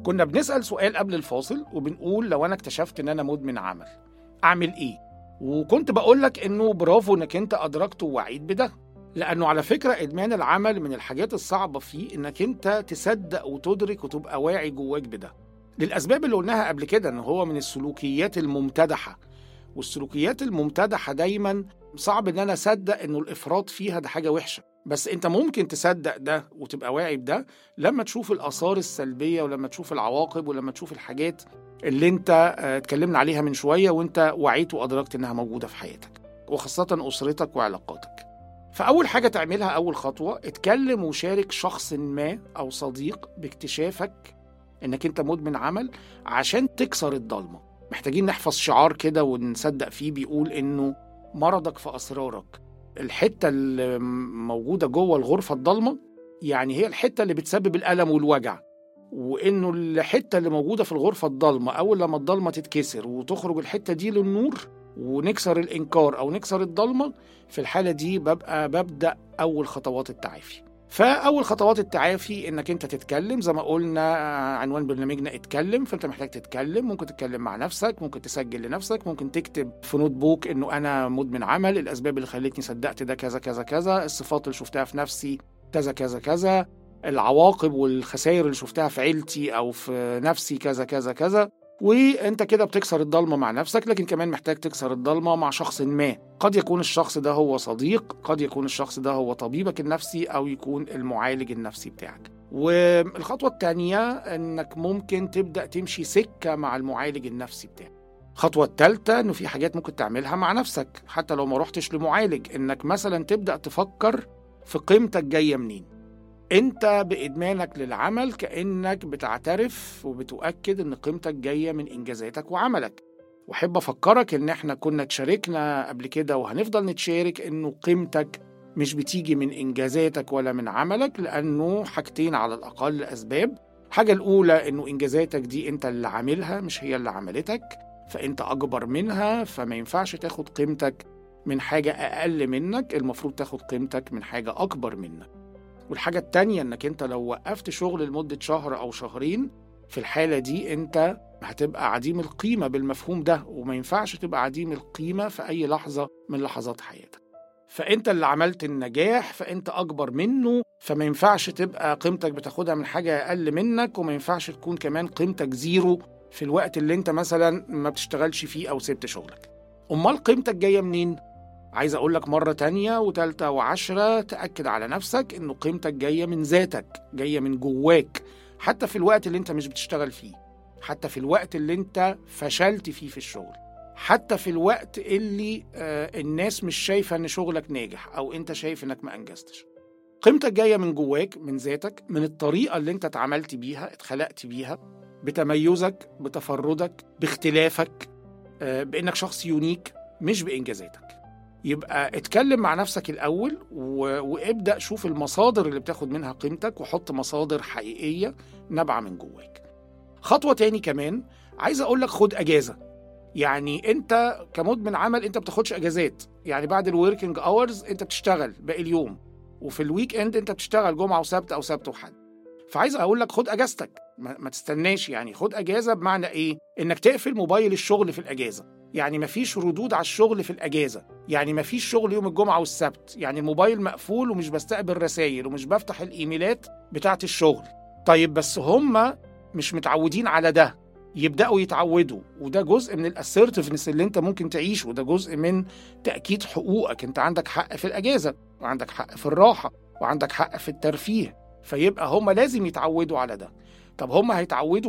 كنا بنسال سؤال قبل الفاصل وبنقول لو انا اكتشفت ان انا مدمن عمل اعمل ايه وكنت بقول لك انه برافو انك انت ادركت ووعيت بده لانه على فكره ادمان العمل من الحاجات الصعبه فيه انك انت تصدق وتدرك وتبقى واعي جواك بده للاسباب اللي قلناها قبل كده ان هو من السلوكيات الممتدحه والسلوكيات الممتدحه دايما صعب ان انا اصدق انه الافراط فيها ده حاجه وحشه بس انت ممكن تصدق ده وتبقى واعي بده لما تشوف الاثار السلبيه ولما تشوف العواقب ولما تشوف الحاجات اللي انت آه، اتكلمنا عليها من شويه وانت وعيت وادركت انها موجوده في حياتك وخاصه اسرتك وعلاقاتك فاول حاجه تعملها اول خطوه اتكلم وشارك شخص ما او صديق باكتشافك انك انت مدمن عمل عشان تكسر الضلمه محتاجين نحفظ شعار كده ونصدق فيه بيقول انه مرضك في اسرارك الحته اللي موجوده جوه الغرفه الضلمه يعني هي الحته اللي بتسبب الالم والوجع وانه الحته اللي موجوده في الغرفه الضلمه اول لما الضلمه تتكسر وتخرج الحته دي للنور ونكسر الانكار او نكسر الضلمه في الحاله دي ببقى ببدا اول خطوات التعافي فاول خطوات التعافي انك انت تتكلم زي ما قلنا آه، عنوان برنامجنا اتكلم فانت محتاج تتكلم ممكن تتكلم مع نفسك ممكن تسجل لنفسك ممكن تكتب في نوت بوك انه انا مدمن عمل الاسباب اللي خلتني صدقت ده كذا كذا كذا الصفات اللي شفتها في نفسي كذا كذا كذا العواقب والخسائر اللي شفتها في عيلتي او في نفسي كذا كذا كذا وانت كده بتكسر الضلمه مع نفسك لكن كمان محتاج تكسر الضلمه مع شخص ما قد يكون الشخص ده هو صديق قد يكون الشخص ده هو طبيبك النفسي او يكون المعالج النفسي بتاعك والخطوه الثانيه انك ممكن تبدا تمشي سكه مع المعالج النفسي بتاعك الخطوة الثالثة إنه في حاجات ممكن تعملها مع نفسك حتى لو ما رحتش لمعالج إنك مثلا تبدأ تفكر في قيمتك جاية منين انت بادمانك للعمل كانك بتعترف وبتؤكد ان قيمتك جايه من انجازاتك وعملك واحب افكرك ان احنا كنا اتشاركنا قبل كده وهنفضل نتشارك انه قيمتك مش بتيجي من انجازاتك ولا من عملك لانه حاجتين على الاقل اسباب الحاجه الاولى انه انجازاتك دي انت اللي عاملها مش هي اللي عملتك فانت اكبر منها فما ينفعش تاخد قيمتك من حاجه اقل منك المفروض تاخد قيمتك من حاجه اكبر منك والحاجة التانية انك انت لو وقفت شغل لمدة شهر او شهرين في الحالة دي انت هتبقى عديم القيمة بالمفهوم ده وما ينفعش تبقى عديم القيمة في اي لحظة من لحظات حياتك فانت اللي عملت النجاح فانت اكبر منه فما ينفعش تبقى قيمتك بتاخدها من حاجة اقل منك وما ينفعش تكون كمان قيمتك زيرو في الوقت اللي انت مثلا ما بتشتغلش فيه او سبت شغلك امال قيمتك جاية منين؟ عايز أقول لك مرة تانية وتالتة وعشرة تأكد على نفسك إنه قيمتك جاية من ذاتك جاية من جواك حتى في الوقت اللي أنت مش بتشتغل فيه حتى في الوقت اللي أنت فشلت فيه في الشغل حتى في الوقت اللي آه الناس مش شايفة إن شغلك ناجح أو أنت شايف إنك ما أنجزتش قيمتك جاية من جواك من ذاتك من الطريقة اللي أنت اتعاملت بيها اتخلقت بيها بتميزك بتفردك باختلافك آه بإنك شخص يونيك مش بإنجازاتك يبقى اتكلم مع نفسك الأول و... وابدأ شوف المصادر اللي بتاخد منها قيمتك وحط مصادر حقيقية نابعة من جواك خطوة تاني كمان عايز أقول لك خد أجازة يعني أنت كمدمن عمل أنت بتاخدش أجازات يعني بعد الوركينج أورز أنت بتشتغل باقي اليوم وفي الويك إند أنت بتشتغل جمعة وسبت أو سبت وحد فعايز أقول لك خد أجازتك ما, ما تستناش يعني خد أجازة بمعنى إيه؟ إنك تقفل موبايل الشغل في الأجازة يعني مفيش ردود على الشغل في الأجازة يعني مفيش شغل يوم الجمعة والسبت يعني الموبايل مقفول ومش بستقبل رسائل ومش بفتح الإيميلات بتاعت الشغل طيب بس هم مش متعودين على ده يبدأوا يتعودوا وده جزء من الاسيرتفنس اللي انت ممكن تعيشه وده جزء من تأكيد حقوقك انت عندك حق في الأجازة وعندك حق في الراحة وعندك حق في الترفيه فيبقى هم لازم يتعودوا على ده طب هم هيتعودوا